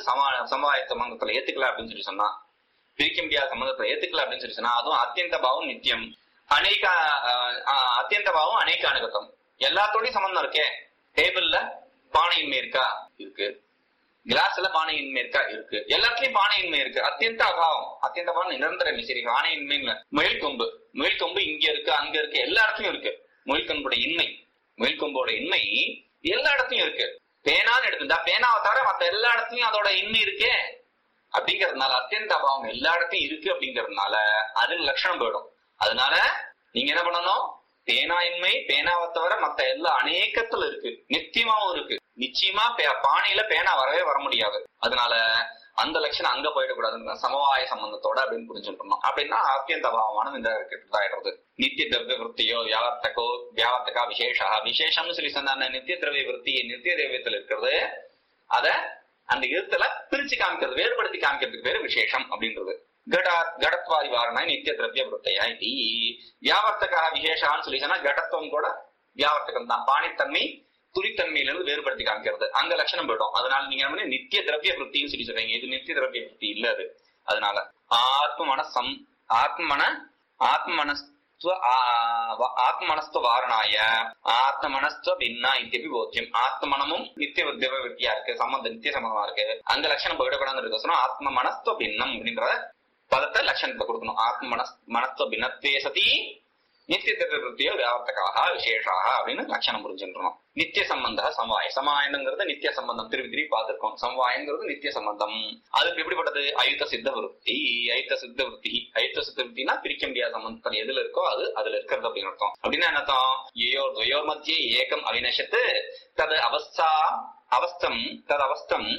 சமா சமவாய சம்பந்தத்துல ஏத்துக்கல அப்படின்னு சொல்லி சொன்னா பிரிக்க முடியாத சம்பந்தத்தை ஏத்துக்கல அப்படின்னு சொல்லி சொன்னா அதுவும் அத்தியந்த பாவம் நித்தியம் அநேக அஹ், அஹ், அத்தியந்த பாவம் அநேக அனுகத்தம் எல்லாத்தோடயும் சம்பந்தம் இருக்கே டேபிள்ல பானையின்மை இருக்கா இருக்கு கிளாஸ்ல பானையின்மை இருக்கா இருக்கு எல்லாத்துலயும் பானையின்மை இருக்கு அத்தியந்த அபாவம் அத்தியந்த பாவம் நிரந்தர சரி பானையின்மை இல்ல முயல் கொம்பு முயல் கொம்பு இங்க இருக்கு அங்க இருக்கு எல்லா இடத்துலயும் இருக்கு முயல் கொம்போட இன்மை முயல் கொம்போட இன்மை எல்லா இடத்துலயும் இருக்கு பேனான்னு எடுத்துட்டா பேனாவை தவிர மத்த எல்லா இடத்துலயும் அதோட இன்மை இருக்கே அப்படிங்கறதுனால அத்தியந்த அபாவம் எல்லா இடத்துலயும் இருக்கு அப்படிங்கறதுனால அதுல லட்சணம் போயிடும் அதனால நீங்க என்ன பண்ணணும் பேனா இன்மை பேனாவை தவிர மத்த எல்லா அநேகத்துல இருக்கு நித்தியமாவும் இருக்கு நிச்சயமா பே- பானையில பேனா வரவே வர முடியாது அதனால அந்த லட்சணம் அங்க போயிடக்கூடாதுங்க சமவாய சம்பந்தத்தோட அப்படின்னு புரிஞ்சுக்கணும் அப்படின்னா அத்தியந்த அபாவமான இந்த இதாயிடுறது நித்திய திரவிய விற்த்தியோ வியாவர்த்தகோ வியாவர்த்தகா விசேஷா விசேஷம்னு சொல்லி சொன்ன நித்திய திரவிய விற்பி நித்திய திரவியத்துல இருக்கிறது அத அந்த இருத்தல பிரிச்சு காமிக்கிறது வேறுபடுத்தி காமிக்கிறதுக்கு பேரு விசேஷம் அப்படின்றது கடா கடத்வாதி வாரண நித்திய திரவிய விற்த்தையா இது வியாவர்த்தகா விசேஷான்னு சொல்லி சொன்னா கடத்துவம் கூட வியாவர்த்தகம் தான் பாணித்தன்மை துரித்தன்மையிலிருந்து வேறுபடுத்தி காமிக்கிறது அங்க லட்சணம் போயிடும் அதனால நீங்க என்ன பண்ணி நித்திய திரவிய விற்த்தின்னு சொல்லி சொல்றீங்க இது நித்திய திரவிய விற்பி இல்ல அது அதனால ஆத்ம மனசம் ஆத்மன ஆத்ம மனஸ்துவ ஆ- வ- ஆத்ம மனஸ்துவ வாரணாய ஆத்ம மனஸ்துவ பின்னா இத்தியபி போத்தியம் ஆத்மனமும் நித்திய திரவ விற்த்தியா இருக்கு சம்பந்தம் நித்திய சம்பந்தமா இருக்கு அங்க லட்சணம் போயிடக்கூடாதுன்னு இருக்க சொன்னா ஆத்ம மனஸ்துவ பின்னம் அப்படின்ற பதத்தை லட்சணத்தை கொடுக்கணும் ஆத்ம மனஸ் மனஸ்துவ பின்னத்வே சதி நித்திய திரவியோ வியாபத்தகாக விசேஷாக அப்படின்னு லட்சணம் புரிஞ்சுன்றோம் நித்திய சம்பந்த சமவாய சமாயனங்கிறது நித்திய சம்பந்தம் திருப்பி திருப்பி பார்த்திருக்கோம் சமவாயங்கிறது நித்திய சம்பந்தம் அதுக்கு எப்படிப்பட்டது அயுத்த சித்த விருத்தி அயுத்த சித்த விருத்தி அயுத்த சித்த விருத்தினா பிரிக்க முடியாத சம்பந்தம் எதுல இருக்கோ அது அதுல இருக்கிறது அப்படின்னு அர்த்தம் அப்படின்னா என்ன அர்த்தம் யோ துவயோர் மத்திய ஏகம் அவினஷத்து தது அவஸ்தா அவஸ்தம் தது அவஸ்தம்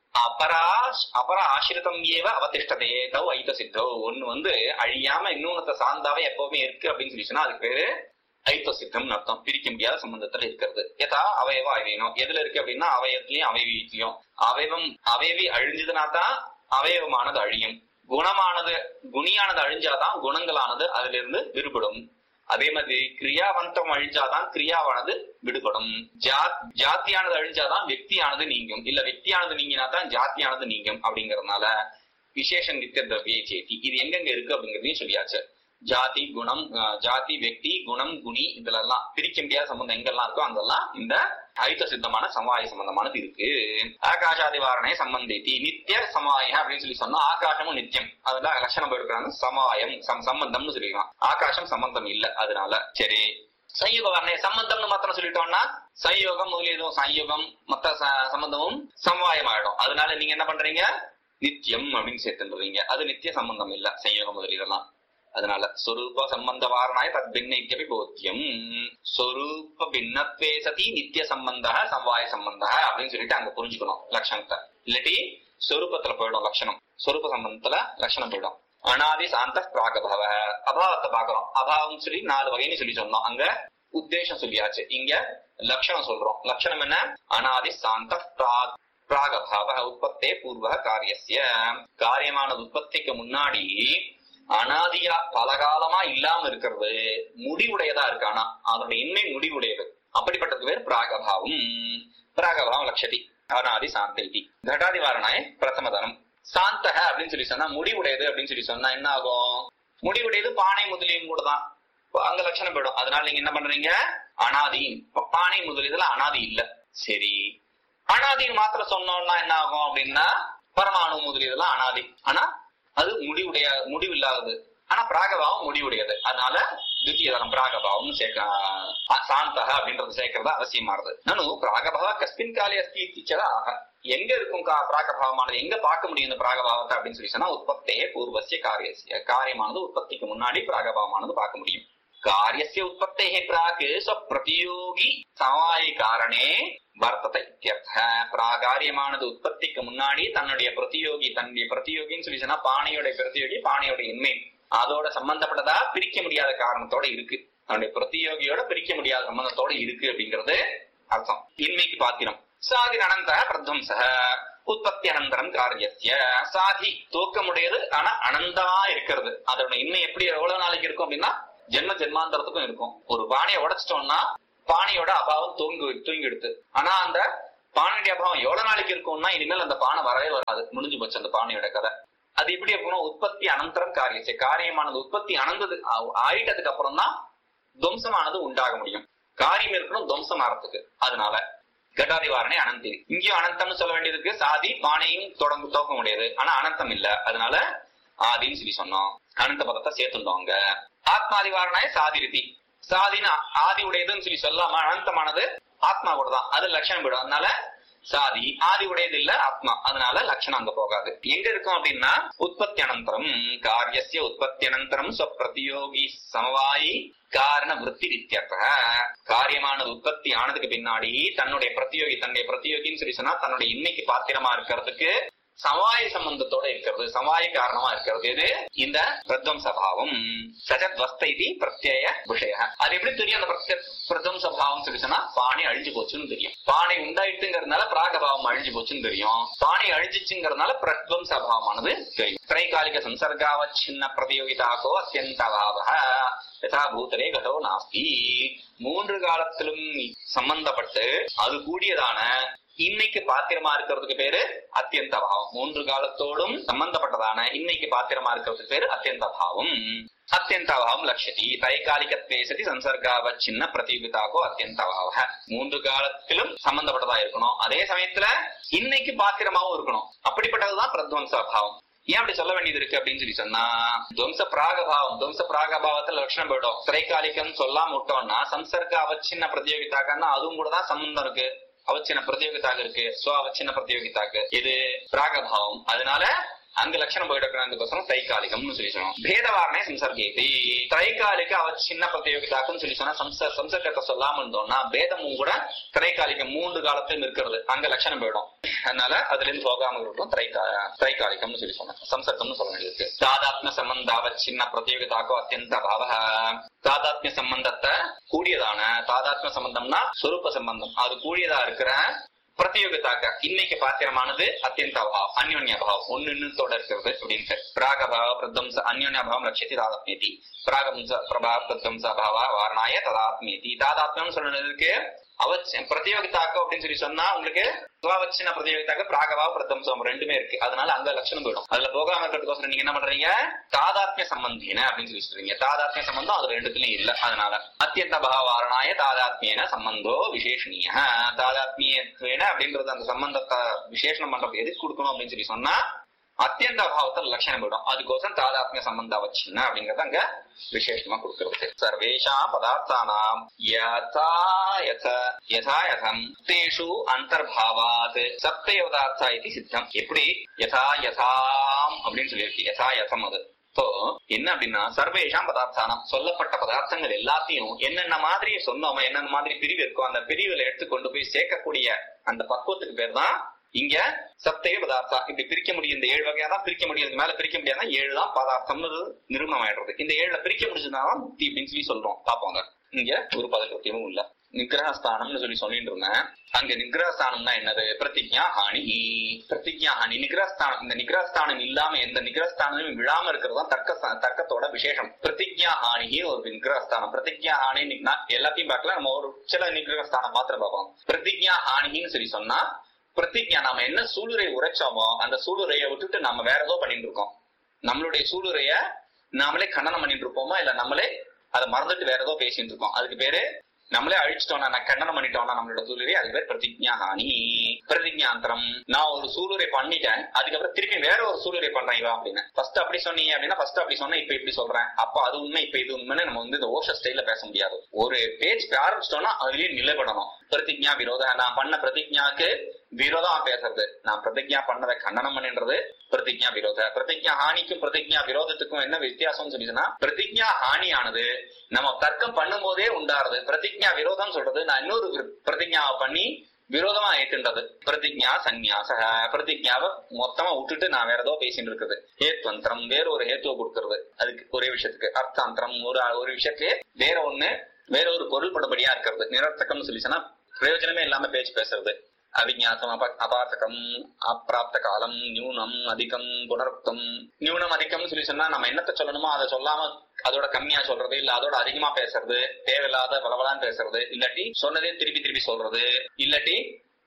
அபராஷ் அபர ஆசிரிதம் ஏவ அவதிஷ்டதே தவ் ஐத சித்தோ ஒண்ணு வந்து அழியாம இன்னொன்னத்தை சார்ந்தாவே எப்பவுமே இருக்கு அப்படின்னு சொல்லி சொன்னா அதுக்கு பேரு ஐத்த சித்தம்னு அர்த்தம் பிரிக்க முடியாத சம்பந்தத்துல இருக்கிறது எதா அவயவ அவையணும் எதுல இருக்கு அப்படின்னா அவயவத்திலயும் அவயவியத்திலயும் அவயவம் அவயவி அழிஞ்சதுனா தான் அவயவமானது அழியும் குணமானது குணியானது அழிஞ்சாதான் குணங்களானது அதுல இருந்து விடுபடும் அதே மாதிரி கிரியாவந்தம் அழிஞ்சாதான் கிரியாவானது விடுபடும் ஜாத் ஜாத்தியானது அழிஞ்சாதான் வெக்தியானது நீங்கும் இல்ல வெக்தியானது நீங்கினா தான் ஜாத்தியானது நீங்கும் அப்படிங்கறதுனால விசேஷ நித்திய திரவிய சேத்தி இது எங்கெங்க இருக்கு அப்படிங்கறதையும் சொல்லியாச்சு ஜாதி குணம் அஹ், ஜாதி வெக்தி குணம் குணி இதுல எல்லாம் பிரிக்க முடியாத சம்பந்தம் எங்கெல்லாம் இருக்கோ அங்கெல்லாம் இந்த ஐத்த சித்தமான சமவாய சம்பந்தமானது இருக்கு ஆகாஷாதி வாரணை சம்பந்தித்தி நித்திய சமவாயம் அப்படின்னு சொல்லி சொன்னா ஆகாசமும் நித்தியம் அதெல்லாம் லட்சணம் எடுக்கிறாங்க சமவாயம் சம்- சம்பந்தம்னு சொல்லிக்கலாம் ஆகாசம் சம்பந்தம் இல்ல அதனால சரி சையோக வர்ணை சம்பந்தம்னு மாத்திரம் சொல்லிட்டோம்னா சையோகம் முதலியதும் சையோகம் மத்த ச- சம்பந்தமும் சமவாயம் ஆயிடும் அதனால நீங்க என்ன பண்றீங்க நித்தியம் அப்படின்னு சேர்த்துன்றீங்க அது நித்திய சம்பந்தம் இல்ல சையோகம் முதலியதெல்லாம் அதனால சொரூப சம்பந்த வாரணாய தத் பின்னைக்கபி போத்தியம் சொரூப பின்னத்வே சதி நித்திய சம்பந்த சம்வாய சம்பந்த அப்படின்னு சொல்லிட்டு அங்க புரிஞ்சுக்கணும் லட்சணத்தை இல்லாட்டி சொரூபத்துல போயிடும் லட்சணம் சொரூப சம்பந்தத்துல லட்சணம் போயிடும் அனாதி சாந்த பிராகபவ அபாவத்தை பாக்குறோம் அபாவம் சொல்லி நாலு வகைன்னு சொல்லி சொன்னோம் அங்க உத்தேசம் சொல்லியாச்சு இங்க லட்சணம் சொல்றோம் லட்சணம் என்ன அனாதி சாந்த பிராக் பிராகபாவ உற்பத்தே பூர்வ காரியஸ்ய காரியமானது உற்பத்திக்கு முன்னாடி அனாதியா பலகாலமா இல்லாம இருக்கிறது முடிவுடையதா இருக்கு ஆனா அதோட இன்மை முடிவுடையது அப்படிப்பட்டது பேர் பிராகபாவம் பிராகபாவம் லட்சதி அனாதி சாந்தி கடாதி வாரணாய் பிரதமதனம் சாந்தக அப்படின்னு சொல்லி சொன்னா முடிவுடையது அப்படின்னு சொல்லி சொன்னா என்ன ஆகும் முடிவுடையது பானை முதலியும் கூட தான் அங்க லட்சணம் போயிடும் அதனால நீங்க என்ன பண்றீங்க அனாதி ப- பானை முதலியதுல அனாதி இல்ல சரி அனாதின்னு மாத்திரம் சொன்னோம்னா என்ன ஆகும் அப்படின்னா பரமாணு முதலியதெல்லாம் அனாதி ஆனா அது முடிவுடைய முடிவில்லாதது ஆனா பிராகபாவம் முடிவுடையது அதனால தித்திய தரம் பிராகபாவம் சேர்க்க சாந்தக அப்படின்றது சேர்க்கறது அவசியமானது நானு பிராகபாவ கஸ்மின் காலே அஸ்தி இத்திச்சதா ஆக எங்க இருக்கும் கா பிராகபாவமானது எங்க பார்க்க முடியும் இந்த பிராகபாவத்தை அப்படின்னு சொல்லி சொன்னா உற்பத்தே பூர்வசிய காரியசிய காரியமானது உற்பத்திக்கு முன்னாடி பிராகபாவமானது பார்க்க முடியும் காரியசிய உற்பத்தே பிராக் பிரதியோகி சமவாய காரணே வர்த்தத்தை இத்தியர்த்த பிராகாரியமானது உற்பத்திக்கு முன்னாடி தன்னுடைய பிரதியோகி தன்னுடைய பிரதியோகின்னு சொல்லி சொன்னா பானையோட பிரதியோகி பானையோட இன்மை அதோட சம்பந்தப்பட்டதா பிரிக்க முடியாத காரணத்தோட இருக்கு தன்னுடைய பிரதியோகியோட பிரிக்க முடியாத சம்பந்தத்தோட இருக்கு அப்படிங்கிறது அர்த்தம் இன்மைக்கு பாத்திரம் சாதி அனந்த பிரத்வம்ச உற்பத்தி அனந்தரம் காரியசிய சாதி தூக்கமுடையது ஆனா அனந்தமா இருக்கிறது அதோட இன்மை எப்படி எவ்வளவு நாளைக்கு இருக்கும் அப்படின்னா ஜென்ம ஜென்மாந்தரத்துக்கும் இருக்கும் ஒரு பானையை உடைச்சிட்டோம்னா பானையோட அபாவம் தூங்கி தூங்கிடுது ஆனா அந்த பானையுடைய அபாவம் எவ்வளவு நாளைக்கு இருக்கும்னா இனிமேல் அந்த பானை வரவே வராது முடிஞ்சு போச்சு அந்த பானையோட கதை அது எப்படி இருக்கணும் உற்பத்தி அனந்தரம் காரியம் சரி, காரியமானது உற்பத்தி அனந்தது ஆ- ஆயிட்டதுக்கு அப்புறம் தான் துவம்சமானது உண்டாக முடியும் காரியம் இருக்கணும் துவம்சம் ஆறதுக்கு அதனால கட்டாதிவாரணை அனந்தி இங்கேயும் அனந்தம்னு சொல்ல வேண்டியது இருக்கு சாதி பானையும் தொடங்க தோக்க முடியாது ஆனா அனந்தம் இல்ல அதனால ஆதின்னு சொல்லி சொன்னோம் அனந்த பதத்தை சேர்த்துட்டோம் அங்க ஆத்மாதிவாரணாய சாதி ரீதி சாதின்னு ஆதி உடையதுன்னு சொல்லி சொல்லாம அனந்தமானது ஆத்மா கூட தான் அது லட்சணம் விடும் அதனால சாதி ஆதி உடையது இல்ல ஆத்மா அதனால லட்சணம் அங்க போகாது எங்க இருக்கும் அப்படின்னா உற்பத்தி அனந்தரம் காரியசிய உற்பத்தி அனந்தரம் ஸ்வப்பிரதியோகி சமவாயி காரண விருத்தி வித்தியர்த்த காரியமானது உற்பத்தி ஆனதுக்கு பின்னாடி தன்னுடைய பிரதியோகி தன்னுடைய பிரதியோகின்னு சொல்லி சொன்னா தன்னுடைய இன்னைக்கு பாத்திரமா இருக்கிறதுக்கு சமவாய சம்பந்தத்தோட இருக்கிறது சமவாய காரணமா இருக்கிறது இது இந்த பிரத்வம்சபாவம் சஜத்வஸ்த இது பிரத்யய விஷய அது எப்படி தெரியும் அந்த பிரத்ய பிரத்வம்சபாவம் சொல்லி சொன்னா பானை அழிஞ்சு போச்சுன்னு தெரியும் பானை உண்டாயிட்டுங்கிறதுனால பிராகபாவம் அழிஞ்சு போச்சுன்னு தெரியும் பானை அழிஞ்சிச்சுங்கிறதுனால பிரத்வம்சபாவமானது தெரியும் திரைகாலிக சம்சர்காவ சின்ன பிரதியோகிதாகோ அத்தியந்தபாவ யதா பூதரே கதோ நாஸ்தி மூன்று காலத்திலும் சம்பந்தப்பட்டு அது கூடியதான இன்னைக்கு பாத்திரமா இருக்கிறதுக்கு பேரு அத்தியந்த பாவம் மூன்று காலத்தோடும் சம்பந்தப்பட்டதான இன்னைக்கு பாத்திரமா இருக்கிறதுக்கு பேரு அத்தியந்த பாவம் அத்தியந்த பாவம் லட்சதி தைகாலிகத்வே சதி சம்சர்காவ சின்ன பிரதிபிதாகோ அத்தியந்த பாவ மூன்று காலத்திலும் சம்பந்தப்பட்டதா இருக்கணும் அதே சமயத்துல இன்னைக்கு பாத்திரமாவும் இருக்கணும் அப்படிப்பட்டதுதான் பிரத்வம்ச பாவம் ஏன் அப்படி சொல்ல வேண்டியது இருக்கு அப்படின்னு சொல்லி சொன்னா துவம்ச பிராகபாவம் துவம்ச பிராகபாவத்துல லட்சணம் போயிடும் திரைகாலிகம் சொல்லாம விட்டோம்னா சம்சர்க அவச்சின்ன பிரதியோகித்தாக்கன்னா அதுவும் கூட தான் சம்பந்தம் இருக்கு அவச்சின்ன பிரதியோகித்தாக இருக்கு ஸ்வ அவச்சின்ன பிரதியோகித்தாக்கு இது பிராகபாவம் அதனால அங்க லட்சணம் போயிடக்கூடாதுக்கோசரம் தைக்காலிகம்னு சொல்லி சொன்னோம் பேதவாரணை சம்சர்கேதி தைக்காலிக அவச்சின்ன பிரதியோகித்தாக்குன்னு சொல்லி சொன்னா சம்ச சம்சர்க்கத்தை சொல்லாம இருந்தோம்னா பேதமும் கூட திரைக்காலிகம் மூன்று காலத்திலும் இருக்கிறது அங்க லட்சணம் போயிடும் அதனால அதுல இருந்து போகாம இருக்கும் திரைக்கா திரைக்காலிகம்னு சொல்லி சொன்னேன் சம்சர்க்கம்னு சொல்ல வேண்டியது தாதாத்ம சம்பந்த அவச்சின்ன பிரதியோகித்தாக்கோ அத்தியந்த பாவ தாதாத்மிய சம்பந்தத்தை கூடியதான தாதாத்ம சம்பந்தம்னா சொரூப சம்பந்தம் அது கூடியதா இருக்கிற பிரதியோகித்தாக்க இன்னைக்கு பாத்திரமானது அத்தியந்த அபாவம் அந்யோன்ய அபாவம் ஒன்னு இன்னத்தோட இருக்கிறது அப்படின்ட்டு பிராகபாவ பிரத்வம்ச அந்யோன்ய அபாவம் லட்சத்தி தாதாத்மியதி பிராகம்ச பிரபாவ பிரத்வம்ச அபாவ வாரணாய ததாத்மியதி தாதாத்மியம் சொல்றதுக்கு அவச்சியம் பிரதியோகித்தாக்கம் அப்படின்னு சொல்லி சொன்னா உங்களுக்கு சுவாவச்சின பிரதியோகித்தாக்க பிராகவா பிரத்தம்சம் ரெண்டுமே இருக்கு அதனால அங்க லட்சணம் போயிடும் அதுல போகாம இருக்கிறதுக்கோசரம் நீங்க என்ன பண்றீங்க தாதாத்மிய சம்பந்தின அப்படின்னு சொல்லி சொல்றீங்க தாதாத்மிய சம்பந்தம் அது ரெண்டுத்துலயும் இல்ல அதனால அத்தியந்த பாவாரணாய தாதாத்மியன சம்பந்தோ விசேஷணிய தாதாத்மியத்துவேன அப்படின்றது அந்த சம்பந்தத்தை விசேஷனம் பண்றது எதுக்கு கொடுக்கணும் அப்படின்னு சொல்லி சொன்னா அத்தியந்த அபாவத்தில் லட்சணம் போயிடும் அதுக்கோசரம் தாதாத்மிய சம்பந்த அவச்சின்ன அப்படிங்கறது அங்க விசேஷமா கொடுக்கிறது சர்வேஷா பதார்த்தானாம் யதா யத யதா யதம் தேஷு அந்தர்பாவாத் சப்தய பதார்த்தா இது சித்தம் எப்படி யதா யதாம் அப்படின்னு சொல்லியிருக்கு யதா யதம் அது இப்போ என்ன அப்படின்னா சர்வேஷாம் பதார்த்தானம் சொல்லப்பட்ட பதார்த்தங்கள் எல்லாத்தையும் என்னென்ன மாதிரி சொன்னோமோ என்னென்ன மாதிரி பிரிவு இருக்கோ அந்த பிரிவுல எடுத்து கொண்டு போய் சேர்க்கக்கூடிய அந்த பக்குவத்துக்கு பேர் தான் இங்க சப்தய பதார்த்தா இப்படி பிரிக்க முடியும் இந்த ஏழு வகையா தான் பிரிக்க முடியும் இதுக்கு மேல பிரிக்க முடியாதுன்னா ஏழு தான் பதார்த்தம்னு நிறுவனம் ஆயிடுறது இந்த ஏழுல பிரிக்க முடிஞ்சதுனால தி அப்படின்னு சொல்லி சொல்றோம் பாப்போங்க இங்க ஒரு பதக்கத்தியமும் இல்ல நிகிரகஸ்தானம்னு சொல்லி சொல்லிட்டு இருந்தேன் அங்க நிகிரகஸ்தானம்னா என்னது பிரதிஜா ஹானி பிரதிஜா ஹானி நிகிரகஸ்தானம் இந்த நிகிரகஸ்தானம் இல்லாம எந்த நிகிரகஸ்தானமும் விழாம இருக்கிறது தான் தர்க்க தர்க்கத்தோட விசேஷம் பிரதிஜா ஹானி ஒரு நிகிரகஸ்தானம் பிரதிஜா ஹானி எல்லாத்தையும் பார்க்கல நம்ம ஒரு சில நிகிரகஸ்தானம் மாத்திரம் பார்ப்போம் பிரதிஜா ஹானின்னு சொல்லி சொன்னா பிரதிஜா நாம என்ன சூளுரை உரைச்சோமோ அந்த சூளுரையை விட்டுட்டு நம்ம வேற ஏதோ பண்ணிட்டு இருக்கோம் நம்மளுடைய சூளுரைய நாமளே கண்டனம் பண்ணிட்டு இருப்போமா இல்ல நம்மளே அதை மறந்துட்டு வேற ஏதோ பேசிட்டு இருக்கோம் அதுக்கு பேரு நம்மளே அழிச்சிட்டோம்னா நான் கண்டனம் பண்ணிட்டோம்னா நம்மளோட சூளுரை அதுக்கு பேர் பிரதிஜா ஹானி பிரதிஜாந்திரம் நான் ஒரு சூளுரை பண்ணிட்டேன் அதுக்கப்புறம் திருப்பி வேற ஒரு சூளுரை பண்றேன் இவன் அப்படின்னு ஃபர்ஸ்ட் அப்படி சொன்னீங்க அப்படின்னா ஃபர்ஸ்ட் அப்படி சொன்னா இப்ப இப்படி சொல்றேன் அப்ப அது உண்மை இப்ப இது உண்மைன்னு நம்ம வந்து இந்த ஓஷ ஸ்டைல பேச முடியாது ஒரு பேஜ் ஆரம்பிச்சிட்டோம்னா அதுலயே நிலைப்படணும் பிரதிஜா விரோத நான் பண்ண பிரதிஜாக்கு விரோதமா பேசுறது நான் பிரதிஜா பண்ணதை கண்டனம் பண்ணின்றது பிரதிஜா விரோத பிரதிஜா ஹானிக்கும் பிரதிஜா விரோதத்துக்கும் என்ன வித்தியாசம் சொல்லிச்சுன்னா பிரதிஜா ஹானியானது நம்ம தர்க்கம் பண்ணும் போதே உண்டாருது பிரதிஜா விரோதம் சொல்றது நான் இன்னொரு பிரதிஜாவை பண்ணி விரோதமா ஏத்துன்றது பிரதிஜா சந்நியாச பிரதிஜாவை மொத்தமா விட்டுட்டு நான் வேற ஏதோ பேசிட்டு இருக்குது ஹேத்வந்திரம் வேற ஒரு ஹேத்துவ கொடுக்கறது அதுக்கு ஒரே விஷயத்துக்கு அர்த்தாந்திரம் ஒரு ஒரு விஷயத்துக்கு வேற ஒண்ணு வேற ஒரு பொருள் படுபடியா இருக்கிறது நிரர்த்தகம்னு சொல்லி சொன்னா பிரயோஜனமே இல்லாம பேச்சு பேசுறது அவிஞாத்தம் அப அபார்த்தகம் அப்பிராப்த காலம் நியூனம் அதிகம் புனருக்தம் நியூனம் அதிகம்னு சொல்லி சொன்னா நம்ம என்னத்த சொல்லணுமோ அதை சொல்லாம அதோட கம்மியா சொல்றது இல்ல அதோட அதிகமா பேசுறது தேவையில்லாத பலவலான்னு பேசுறது இல்லாட்டி சொன்னதே திருப்பி திருப்பி சொல்றது இல்லாட்டி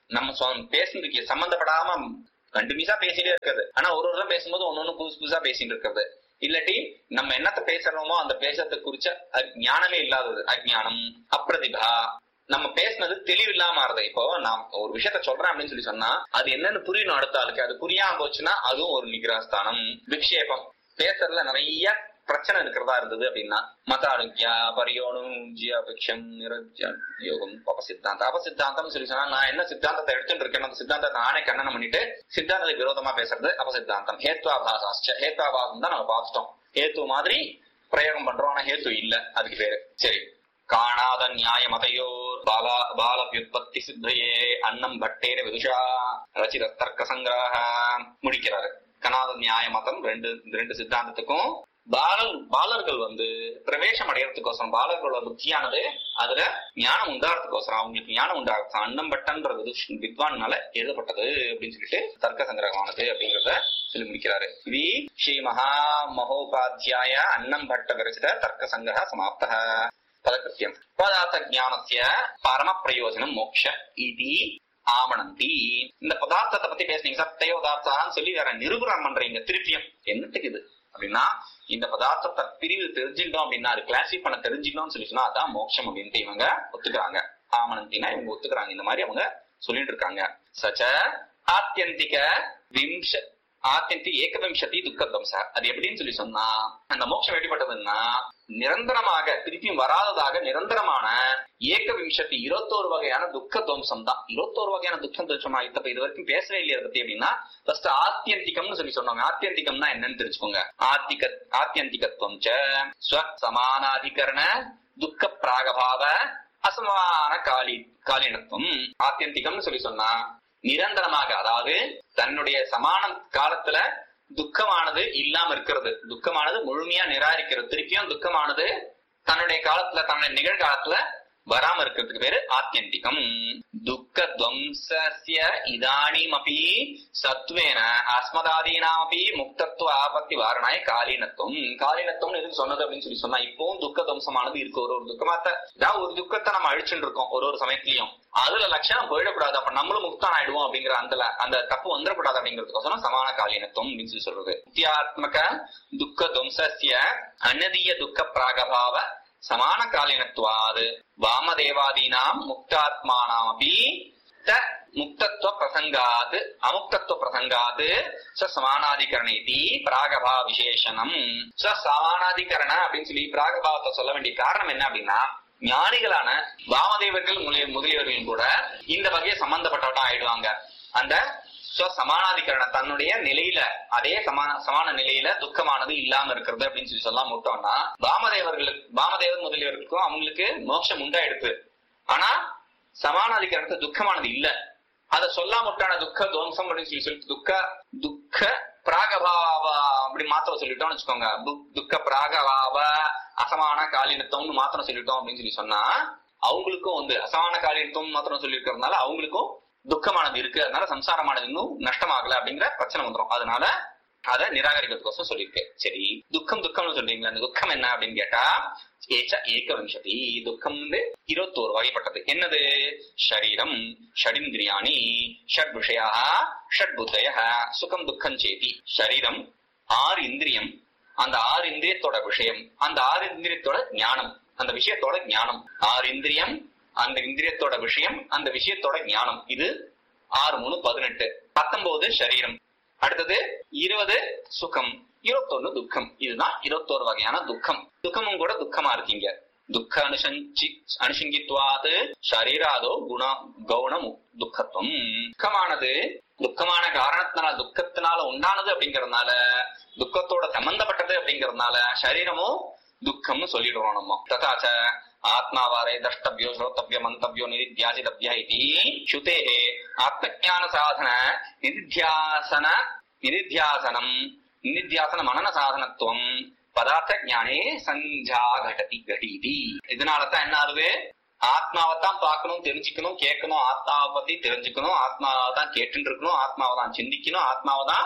நம்ம சொ- பேசுறதுக்கு சம்பந்தப்படாம கண்டினியூஸா பேசிட்டே இருக்கிறது ஆனா ஒரு ஒரு தடவை பேசும்போது ஒன்னொன்னு புதுசு புதுசா பேசிட்டு இருக்கிறது இல்லாட்டி நம்ம என்னத்த பேசுறோமோ அந்த பேசுறத குறிச்ச அ- ஞானமே இல்லாதது அஜ்ஞானம் அப்பிரதிபா நம்ம பேசுனது தெளிவு இல்லாம மாறுது இப்போ நான் ஒரு விஷயத்த சொல்றேன் அப்படின்னு சொல்லி சொன்னா அது என்னன்னு புரியணும் அடுத்த ஆளுக்கு அது புரியாம போச்சுன்னா அதுவும் ஒரு நிகிராஸ்தானம் விக்ஷேபம் பேசுறதுல நிறைய பிரச்சனை இருக்கிறதா இருந்தது அப்படின்னா மத அனுக்கியா பரியோனும் ஜியாபிக்ஷம் நிரஜ யோகம் அபசித்தாந்தம் அபசித்தாந்தம் சொல்லி சொன்னா நான் என்ன சித்தாந்தத்தை எடுத்துட்டு இருக்கேன் அந்த சித்தாந்தத்தை நானே கண்ணனம் பண்ணிட்டு சித்தாந்தத்துக்கு விரோதமா பேசுறது அபசித்தாந்தம் ஹேத்வாபாசாஸ்ட ஹேத்வாபாசம் தான் நம்ம பார்த்துட்டோம் ஹேத்து மாதிரி பிரயோகம் பண்றோம் ஆனா ஹேத்து இல்ல அதுக்கு பேரு சரி காணாத நியாய மதையோர் பாலா பால வியுற்பத்தி சித்தையே அன்னம் பட்டேர விதுஷா ரச்சித தர்க்க சங்கிரக முடிக்கிறாரு கனாத நியாய மதம் ரெண்டு ரெண்டு சித்தாந்தத்துக்கும் பாலல் பாலர்கள் வந்து பிரவேசம் அடையறதுக்கோசரம் பாலர்களோட புத்தியானது அதுல ஞானம் உண்டாகிறதுக்கோசரம் அவங்களுக்கு ஞானம் உண்டாகிறது அன்னம் பட்டன்றது வித்வான்னால எழுதப்பட்டது அப்படின்னு சொல்லிட்டு தர்க்க சங்கிரகமானது அப்படிங்கறத சொல்லி முடிக்கிறாரு வி ஸ்ரீ மகா மகோபாத்தியாய அன்னம் பட்ட விரச்சித தர்க்க சங்கிரக சமாப்தः பதகிருத்தியம் பதார்த்த ஞானஸ்ய பரம பிரயோஜனம் மோக்ஷ இது ஆமணந்தி இந்த பதார்த்தத்தை பத்தி பேசுனீங்க சத்தையோ பதார்த்தான்னு சொல்லி வேற நிரூபணம் பண்றீங்க திருப்பியும் என்னத்துக்கு இது அப்படின்னா இந்த பதார்த்தத்தை பிரிவு தெரிஞ்சுட்டோம் அப்படின்னா அது கிளாசிஃபை பண்ண தெரிஞ்சுக்கணும்னு சொல்லி சொன்னா அதான் மோட்சம் அப்படின்ட்டு இவங்க ஒத்துக்கிறாங்க ஆமணந்தினா இவங்க ஒத்துக்கிறாங்க இந்த மாதிரி அவங்க சொல்லிட்டு இருக்காங்க சச்ச ஆத்தியந்திக விம்ச ஆத்தியந்தி ஏகவிம்சதி துக்கத்வம்ச அது எப்படின்னு சொல்லி சொன்னா அந்த மோட்சம் எப்படிப்பட்டதுன்னா நிரந்தரமாக திருப்பியும் வராததாக நிரந்தரமான ஏகவிம்சதி இருபத்தோரு வகையான துக்க துவம்சம் தான் இருபத்தோரு வகையான துக்க துவம்சமா இப்ப இது வரைக்கும் பேசவே இல்லையா அதை பத்தி அப்படின்னா ஃபர்ஸ்ட் ஆத்தியந்திகம்னு சொல்லி சொன்னாங்க ஆத்தியந்திகம்னா என்னன்னு தெரிஞ்சுக்கோங்க ஆத்திக ஆத்தியந்திகத்துவம் ச ஸ்வ சமானாதிகரண துக்க பிராகபாவ அசமான காலி காலினத்துவம் ஆத்தியந்திகம்னு சொல்லி சொன்னா நிரந்தரமாக அதாவது தன்னுடைய சமான காலத்துல துக்கமானது இல்லாம இருக்கிறது துக்கமானது முழுமையா நிராகரிக்கிறது திருப்பியும் துக்கமானது தன்னுடைய காலத்துல தன்னுடைய நிகழ்காலத்துல வராம இருக்கிறதுக்கு பேரு ஆத்தியந்திகம் துக்க துவம்சஸ்ய இதானிம் அப்படி சத்வேன அஸ்மதாதீனாமப்பி முக்தத்துவ ஆபத்தி வாரணாய காலீனத்துவம் காலீனத்துவம் எதுக்கு சொன்னது அப்படின்னு சொல்லி சொன்னா இப்பவும் துக்க துவம்சமானது இருக்கு ஒரு ஒரு துக்கமாத்த ஏதாவது ஒரு துக்கத்தை நம்ம அழிச்சுட்டு இருக்கோம் ஒரு ஒரு சமயத்திலயும் அதுல லட்சணம் போயிடக்கூடாது அப்ப நம்மளும் முக்தான் ஆயிடுவோம் அப்படிங்கிற அந்த ல- அந்த தப்பு வந்துடக்கூடாது அப்படிங்கிறதுக்கோசரம் சமான காலீனத்துவம் அப்படின்னு சொல்லி சொல்றது முக்தியாத்மக துக்க துவம்சஸ்ய அன்னதீய துக்க பிராகபாவ சமான காலீனத்துவாது வாமதேவாதீனாம் முக்தாத்மானாமபி த முக்தத்துவ பிரசங்காத் அமுக்தத்துவ பிரசங்காத் ச சமானாதிகரண இதி பிராகபா விசேஷனம் ச சமானாதிகரண அப்படின்னு சொல்லி பிராகபாவத்தை சொல்ல வேண்டிய காரணம் என்ன அப்படின்னா ஞானிகளான வாமதேவர்கள் முதலிய- முதலியவர்களும் கூட இந்த வகையை சம்பந்தப்பட்டவட்டா ஆயிடுவாங்க அந்த ஸ்வ சமானாதிகரண தன்னுடைய நிலையில அதே சமான சமான நிலையில துக்கமானது இல்லாம இருக்கிறது அப்படின்னு சொல்லி சொல்லாம விட்டோம்னா வாமதேவர்களுக்கு வாமதேவர் முதலியவர்களுக்கும் அவங்களுக்கு மோட்சம் உண்டாயிடுது ஆனா சமானாதிகரணத்து துக்கமானது இல்ல அத சொல்லாம விட்டான துக்க துவம்சம் அப்படின்னு சொல்லி சொல்லிட்டு துக்க துக்க பிராகபாவ அப்படி மாத்திரம் சொல்லிட்டோம்னு வச்சுக்கோங்க து- துக்க பிராகபாவ அசமான காலினத்தம்னு மாத்திரம் சொல்லிட்டோம் அப்படின்னு சொல்லி சொன்னா அவங்களுக்கும் வந்து அசமான காலினத்தம் மாத்திரம் சொல்லி இருக்கிறதுனால அவங்களுக்கும் துக்கமானது இருக்கு அதனால சம்சாரமானது இன்னும் நஷ்டமாகல அப்படிங்கிற பிரச்சனை வந்துரும் அதனால அதை நிராகரிக்கிறதுக்கோசம் சொல்லியிருக்கேன் சரி துக்கம் துக்கம்னு சொல்றீங்களா அந்த துக்கம் என்ன அப்படின்னு கேட்டா ஏச்ச ஏக விம்சதி துக்கம் வந்து இருபத்தோரு வகைப்பட்டது என்னது ஷரீரம் ஷடிந்திரியாணி ஷட் விஷயா ஷட் புத்தய சுகம் துக்கம் சேதி ஷரீரம் ஆறு இந்திரியம் அந்த ஆறு இந்திரியத்தோட விஷயம் அந்த ஆறு இந்திரியத்தோட ஞானம் அந்த விஷயத்தோட ஞானம் ஆறு இந்திரியம் அந்த இந்திரியத்தோட விஷயம் அந்த விஷயத்தோட ஞானம் இது ஆறு மூணு பதினெட்டு பத்தொன்பது சரீரம் அடுத்தது இருபது சுகம் இருபத்தொன்னு துக்கம் இதுதான் இருபத்தோரு வகையான துக்கம் துக்கமும் கூட துக்கமா இருக்கீங்க துக்க அனுசஞ்சி அனுசங்கித்வாது ஷரீராதோ குண கவுணம் துக்கத்துவம் துக்கமானது துக்கமான காரணத்தினால துக்கத்தினால உண்டானது அப்படிங்கறதுனால துக்கத்தோட சம்பந்தப்பட்டது அப்படிங்கறதுனால சரீரமும் துக்கம்னு சொல்லிடுறோம் நம்ம ததாச்ச ஆத்மாவாரே தஷ்டபியோ ஸ்ரோத்தபியோ மந்தபியோ நிதித்தியாசிதபிய இது ஸ்ருதே ஆத்மஜான சாதன நிதித்தியாசன நிதித்தியாசனம் நிதித்தியாசன மனன சாதனத்துவம் பதார்த்த ஞானே சஞ்சா கடதி கடீதி இதனாலதான் என்ன ஆகுது ஆத்மாவை தான் பார்க்கணும் தெரிஞ்சுக்கணும் கேட்கணும் ஆத்மாவை பத்தி தெரிஞ்சுக்கணும் ஆத்மாவை தான் கேட்டுட்டு இருக்கணும் ஆத்மாவை தான் சிந்திக்கணும் ஆத்மாவை தான்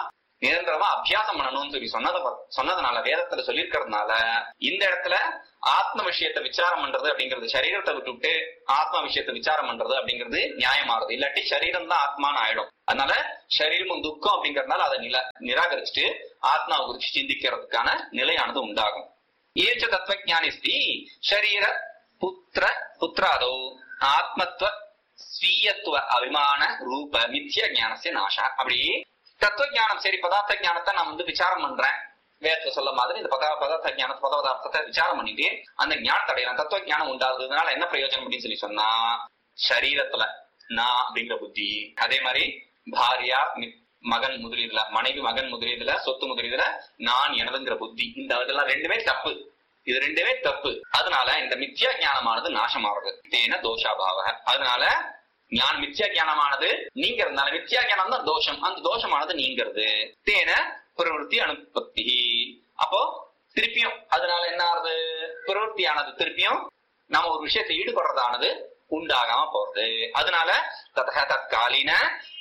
நிரந்தரமா அபியாசம் பண்ணணும்னு சொல்லி சொன்னத சொன்னதுனால வேதத்துல சொல்லியிருக்கிறதுனால இந்த இடத்துல ஆத்ம விஷயத்தை விசாரம் பண்றது அப்படிங்கிறது சரீரத்தை விட்டுவிட்டு ஆத்ம விஷயத்தை விசாரம் பண்றது அப்படிங்கிறது நியாயமானது இல்லாட்டி சரீரம் தான் ஆத்மான்னு ஆயிடும் அதனால சரீரமும் துக்கம் அப்படிங்கறதுனால அதை நில நிராகரிச்சுட்டு ஆத்மாவை குறிச்சு சிந்திக்கிறதுக்கான நிலையானது உண்டாகும் ஏச்ச தத்துவஜானிஸ்தி சரீர புத்திர புத்திராதோ ஆத்மத்துவ ஸ்வீயத்துவ அபிமான ரூப மித்ய ஞானசிய நாசா அப்படி தத்துவ ஞானம் சரி பதார்த்த ஞானத்தை நான் வந்து விசாரம் பண்றேன் வேதத்துல சொல்ல மாதிரி இந்த பதா பதார்த்த ஞானத்தை பத பதார்த்தத்தை விசாரம் பண்ணிட்டு அந்த ஞானத்தை அடையலாம் தத்துவ ஞானம் உண்டாகுதுனால என்ன பிரயோஜனம் அப்படின்னு சொல்லி சொன்னா சரீரத்துல நான் அப்படிங்கிற புத்தி அதே மாதிரி பாரியா மி- மகன் முதலீதுல மனைவி மகன் முதலீதுல சொத்து முதலீதுல நான் எனதுங்கிற புத்தி இந்த இதெல்லாம் ரெண்டுமே தப்பு இது ரெண்டுமே தப்பு அதனால இந்த மித்யா ஞானமானது நாசமாகுது தேன தோஷாபாவ அதனால ஞான மித்யா ஞானமானது நீங்கிறதுனால மித்யா ஞானம் தான் தோஷம் அந்த தோஷமானது நீங்கிறது தேன பிரவருத்தி அனுபத்தி அப்போ திருப்பியும் அதனால என்ன ஆகுது பிரவருத்தியானது திருப்பியும் நம்ம ஒரு விஷயத்தை ஈடுபடுறதானது உண்டாகாம போறது அதனால ததக தற்காலின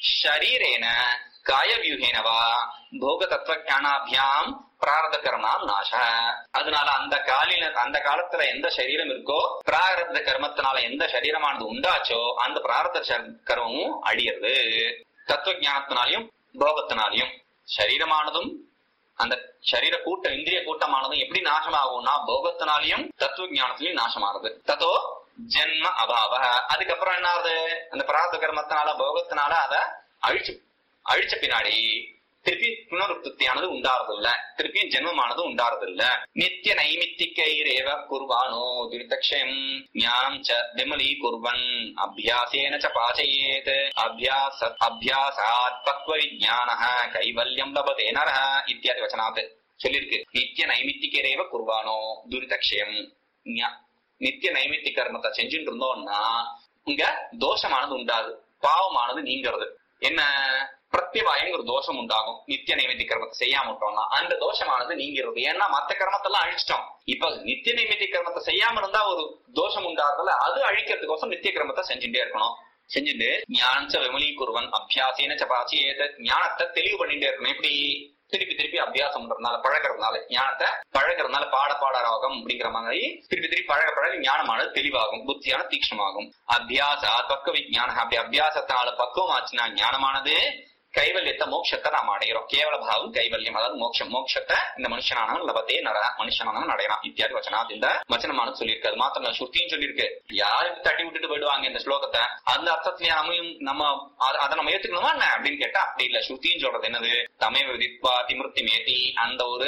ஷரீரேன காயவியூகேனவா போக தத்துவ ஞானாபியாம் பிராரத கர்மம் நாச அதனால அந்த காலில அந்த காலத்துல எந்த சரீரம் இருக்கோ பிராரத கர்மத்தினால எந்த சரீரமானது உண்டாச்சோ அந்த பிராரத ச- கர்மமும் அழியிறது தத்துவ ஞானத்தினாலையும் போகத்தினாலையும் சரீரமானதும் அந்த சரீர கூட்டம் இந்திரிய கூட்டமானதும் எப்படி நாசமாகும்னா போகத்தினாலையும் தத்துவ ஞானத்திலையும் நாசமாகுது தத்தோ ஜென்ம அபாவ அதுக்கப்புறம் என்ன ஆகுது அந்த பிரார்த்த கர்மத்தினால போகத்தினால அத அழிச்சு அழிச்ச பின்னாடி திருப்பி புனருற்பத்தியானது உண்டாறது இல்ல திருப்பியும் ஜென்மமானது உண்டாறது இல்ல நித்திய நைமித்திகைரேவ குர்வானோ துரிதக்ஷயம் ஞானம் ச விமலீ குர்வன் அபியாசேன ச பாச்சயேத் அபியாச அபியாசாத் பக்வ விஜானः கைவல்யம் லபதே நரः இத்தியாதி வச்சனாத் சொல்லிருக்கு நித்திய நைமித்திகரேவ குர்வானோ துரிதக்ஷயம் ஞா- நித்திய நைமித்தி கர்மத்தை செஞ்சுட்டு இருந்தோம்னா இங்க தோஷமானது உண்டாது பாவமானது நீங்கிறது என்ன பிரத்யவாயம் ஒரு தோஷம் உண்டாகும் நித்திய நைமித்தி கர்மத்தை செய்யாம விட்டோம்னா அந்த தோஷமானது நீங்கிறது ஏன்னா மத்த கர்மத்தெல்லாம் அழிச்சிட்டோம் இப்ப நித்திய நைமித்தி கர்மத்தை செய்யாம இருந்தா ஒரு தோஷம் உண்டாகிறதுல அது அழிக்கிறதுக்கோசம் நித்திய கர்மத்தை செஞ்சுட்டே இருக்கணும் செஞ்சுட்டு ஞானச்ச விமலீ குருவன் அபியாசேன சபாச்சி ஏத ஞானத்தை தெளிவு பண்ணிட்டே இருக்கணும் எப்படி திருப்பி திருப்பி அபியாசம் பண்றதுனால பழகிறதுனால ஞானத்தை பழகிறதுனால பாட பாட ராகம் அப்படிங்கிற மாதிரி திருப்பி திருப்பி பழக பழக ஞானமானது தெளிவாகும் புத்தியான தீக்ஷ்ணமாகும் அபியாச பக்க விஜான அப்படி அபியாசத்தினால பக்குவம் ஆச்சுன்னா ஞானமானது கைவல்யத்தை மோட்சத்தை நாம் அடைகிறோம் கேவல பாவம் கைவல்யம் அதாவது மோட்சம் மோட்சத்தை இந்த மனுஷனானவன் லபத்தே நர மனுஷனானவன் அடையலாம் இத்தியாதி வச்சனாத் இந்த வச்சனமானது சொல்லியிருக்கு அது மாத்திரம் இல்ல, ஸ்ருதியும் சொல்லியிருக்கு யாருக்கு தட்டி விட்டுட்டு போயிடுவாங்க இந்த ஸ்லோகத்தை அந்த அர்த்தத்திலேயே நம்மையும் நம்ம அத- அதை நம்ம ஏத்துக்கணுமா என்ன அப்படின்னு கேட்டா அப்படி இல்ல ஸ்ருதியும் சொல்றது என்னது தமே விதிப்பா திமிருத்தி மேத்தி அந்த ஒரு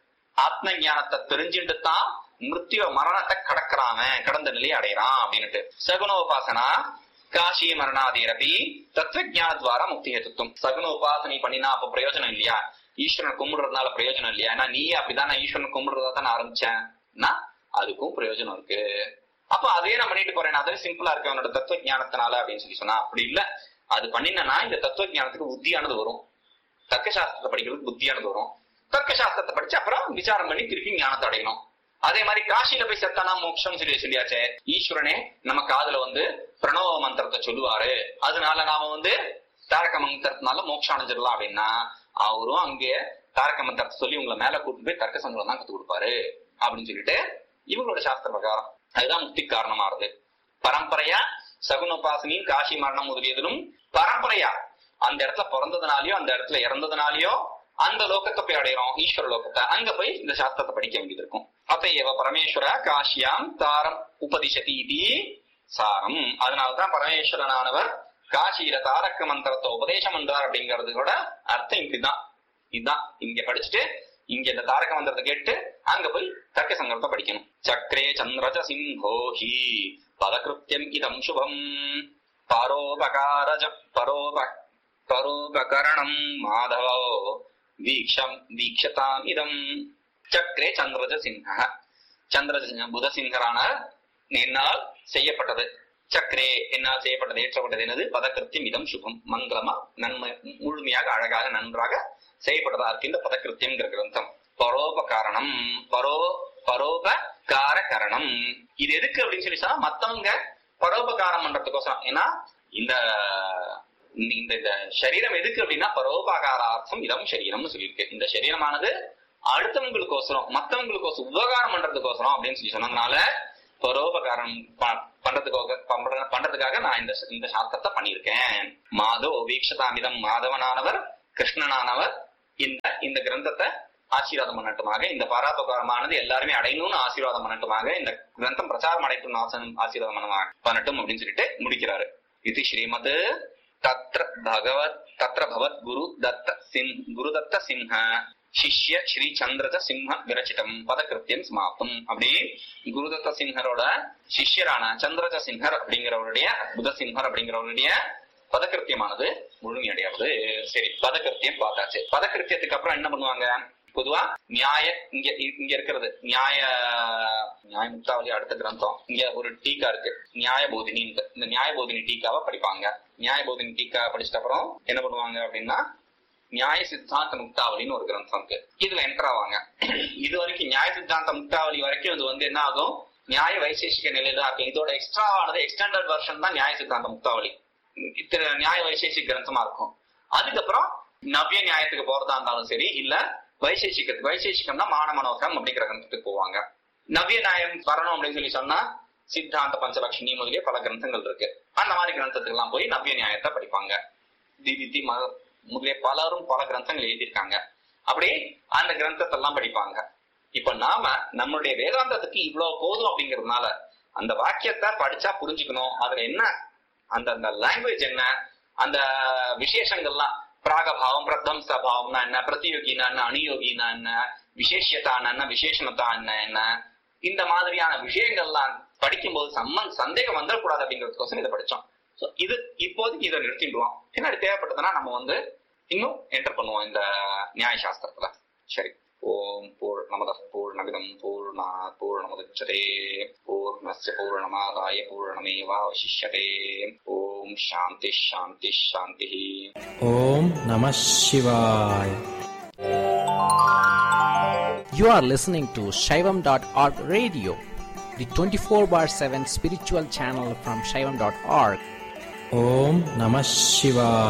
ஆத்ம ஞானத்தை தெரிஞ்சுட்டு தான் மிருத்யு மரணத்தை கடக்கிறான் கடந்த நிலையை அடையறான் அப்படின்னுட்டு சகுனோபாசனா காஷி மரணாதீரபி தத்துவ ஞானத்வாரா முக்தி ஹேத்துவம் சகுன உபாசனை பண்ணினா அப்ப பிரயோஜனம் இல்லையா ஈஸ்வரனை கும்பிடுறதுனால பிரயோஜனம் இல்லையா ஏன்னா நீ அப்படிதான் நான் ஈஸ்வரனை கும்பிடுறதா தான் ஆரம்பிச்சேன் அதுக்கும் பிரயோஜனம் இருக்கு அப்ப அதே நான் பண்ணிட்டு போறேன் அதே சிம்பிளா இருக்கு அவனோட தத்துவ ஞானத்தினால அப்படின்னு சொல்லி சொன்னா அப்படி இல்ல அது பண்ணினா இந்த தத்துவ ஞானத்துக்கு புத்தியானது வரும் தர்க்க சாஸ்திரத்தை படிக்கிறதுக்கு புத்தியானது வரும் தர்க்க சாஸ்திரத்தை படிச்சு அப்புறம் விசாரம் பண்ணி திருப்பி ஞானத்தை அடையணும் அதே மாதிரி காசியில போய் செத்தானா மோட்சம் சொல்லி சொல்லியாச்சே ஈஸ்வரனே நம்ம காதுல வந்து பிரணவ மந்திரத்தை சொல்லுவாரு அதனால நாம வந்து தாரக மந்திரத்தினால மோட்சம் அடைஞ்சிடலாம் அப்படின்னா அவரும் அங்கே தாரக மந்திரத்தை சொல்லி உங்களை மேல கூட்டிட்டு போய் தர்க்க சங்கடம் தான் கத்து கொடுப்பாரு அப்படின்னு சொல்லிட்டு இவங்களோட சாஸ்திர பிரகாரம் அதுதான் முக்தி காரணமாறுது பரம்பரையா சகுனோபாசனையும் காசி மரணம் முதலியதிலும் பரம்பரையா அந்த இடத்துல பிறந்ததுனாலயோ அந்த இடத்துல இறந்ததுனாலயோ அந்த லோகத்தை போய் அடையிறோம் ஈஸ்வர லோகத்தை அங்க போய் இந்த சாஸ்திரத்தை படிக்க வேண்டியது இருக்கும் அப்ப ஏவ பரமேஸ்வர காசியாம் தாரம் உபதிஷதி இது சாரம் அதனாலதான் பரமேஸ்வரனானவர் காசியில தாரக மந்திரத்தை உபதேசம் பண்றார் அப்படிங்கறதோட அர்த்தம் இப்படிதான் இதுதான் இங்க படிச்சுட்டு இங்க இந்த தாரக மந்திரத்தை கேட்டு அங்க போய் தர்க்க சங்கரத்தை படிக்கணும் சக்கரே சந்திரஜ சிம்ஹோஹி பதகிருத்தியம் இதம் சுபம் பரோபகாரஜ பரோப பரோபகரணம் மாதவோ வீக்ஷம் வீக்ஷதாம் இதம் சக்கரே சந்திரஜ சிம்ஹ சந்திரஜ சிங்க புத சிங்கரான என்னால் செய்யப்பட்டது சக்கரே என்னால் செய்யப்பட்டது ஏற்றப்பட்டது என்னது பதக்கிருத்தியம் இதம் சுபம் மங்களமா நன்மை முழுமையாக அழகாக நன்றாக செய்யப்பட்டதா இருக்கு இந்த பதக்கிருத்தியம்ங்கிற கிரந்தம் பரோபகாரணம் பரோ பரோபகார கரணம் இது எதுக்கு அப்படின்னு சொல்லி சொன்னா மத்தவங்க பரோபகாரம் பண்றதுக்கோசரம் ஏன்னா இந்த இந்த இந்த இந்த சரீரம் எதுக்கு அப்படின்னா பரோபகாரார்த்தம் இதம் சரீரம்னு சொல்லியிருக்கு இந்த சரீரமானது அடுத்தவங்களுக்கோசரம் மத்தவங்களுக்கோசரம் உபகாரம் பண்றதுக்கோசரம் அப்படின்னு சொல்லி சொன்னதுனால பரோபகாரம் ப- பண்றதுக்காக பண்ற- பண்றதுக்காக நான் இந்த இந்த சாஸ்திரத்தை பண்ணியிருக்கேன் மாதோ வீக்ஷதாமிதம் மாதவனானவர் கிருஷ்ணனானவர் இந்த இந்த கிரந்தத்தை ஆசீர்வாதம் பண்ணட்டுமாக இந்த பாராபகாரமானது எல்லாருமே அடையணும்னு ஆசீர்வாதம் பண்ணட்டுமாக இந்த கிரந்தம் பிரச்சாரம் அடையட்டும் ஆசனம் ஆசீர்வாதம் பண்ண- பண்ணட்டும் அப்படின்னு சொல்லிட்டு முடிக்கிறாரு இது ஸ்ரீமத் தத்ர பகவத் தத்ர பவத் குரு தத்த சிம் குருதத்த சிம்ஹ சிஷ்ய ஸ்ரீ சந்திரத சிம்ஹ விரச்சிதம் பதகிருத்தியம் சமாப்தம் அப்படி குருதத்த சிம்ஹரோட சிஷ்யரான சந்திரஜ சிம்ஹர் அப்படிங்கிறவருடைய புத சிம்ஹர் அப்படிங்கிறவருடைய பதகிருத்தியமானது முழுமையடையாது சரி பதகிருத்தியம் பார்த்தாச்சு பதகிருத்தியத்துக்கு அப்புறம் என்ன பண்ணுவாங்க பொதுவா நியாய இங்க இங்க இருக்கிறது நியாய நியாய முக்தாவளி அடுத்த கிரந்தம் இங்க ஒரு டீக்கா இருக்கு நியாய போதினி இந்த நியாய போதினி டீக்காவை படிப்பாங்க நியாய போதினி டீக்கா படிச்சிட்ட அப்புறம் என்ன பண்ணுவாங்க அப்படின்னா நியாய சித்தாந்த முக்தாவளின்னு ஒரு கிரந்தம் இருக்கு இதுல என்டர் ஆவாங்க இது வரைக்கும் நியாய சித்தாந்த முக்தாவளி வரைக்கும் இது வந்து என்ன ஆகும் நியாய வைசேஷிக நிலையில தான் இருக்கு இதோட எக்ஸ்ட்ரா ஆனது எக்ஸ்டெண்டட் வெர்ஷன் தான் நியாய சித்தாந்த முக்தாவளி இத்தனை நியாய வைசேஷிக் கிரந்தமா இருக்கும் அதுக்கப்புறம் நவ்ய நியாயத்துக்கு போறதா இருந்தாலும் சரி இல்ல வைசேஷிகத்துக்கு வைசேஷிகம்னா மான மனோகம் அப்படிங்கிற கிரந்தத்துக்கு போவாங்க நவ்ய நியாயம் வரணும் அப்படின்னு சொல்லி சொன்னா சித்தாந்த பஞ்சலட்சுமி முதலிய பல கிரந்தங்கள் இருக்கு அந்த மாதிரி கிரந்தத்துக்கு எல்லாம் போய் நவ்ய நியாயத்தை படிப்பாங்க திவிதி ம முதலிய பலரும் பல கிரந்தங்கள் எழுதியிருக்காங்க அப்படி அந்த கிரந்தத்தை எல்லாம் படிப்பாங்க இப்ப நாம நம்மளுடைய வேதாந்தத்துக்கு இவ்வளவு போதும் அப்படிங்கறதுனால அந்த வாக்கியத்தை படிச்சா புரிஞ்சுக்கணும் அதுல என்ன அந்த அந்த லாங்குவேஜ் என்ன அந்த விசேஷங்கள்லாம் பிராகபாவம் பிரத்தம் சபாவம்னா என்ன பிரதியோகினா என்ன அணியோகினா என்ன விசேஷத்தான என்ன விசேஷணத்தா என்ன என்ன இந்த மாதிரியான விஷயங்கள்லாம் படிக்கும்போது சம்மன் சந்தேகம் வந்துடக்கூடாது அப்படிங்கிறதுக்கோசரம் இதை படிச்சோம் சோ இது இப்போதைக்கு இதை நிறுத்திடுவோம் பின்னாடி தேவைப்பட்டதுன்னா நம்ம வந்து இன்னும் என்டர் பண்ணுவோம் இந்த நியாய சாஸ்திரத்துல சரி ஓம் பூர்ணமத பூர்ணமிதம் பூர்ணா பூர்ணமுதச்சதே பூர்ணஸ்ய பூர்ணமாதாய பூர்ணமேவாவசிஷ்யதே ஓம் சாந்தி சாந்தி சாந்தி Om Namah Shivaya. You are listening to Shaivam.org radio, the 24 bar 7 spiritual channel from Shaivam.org. Om Namah Shivaya.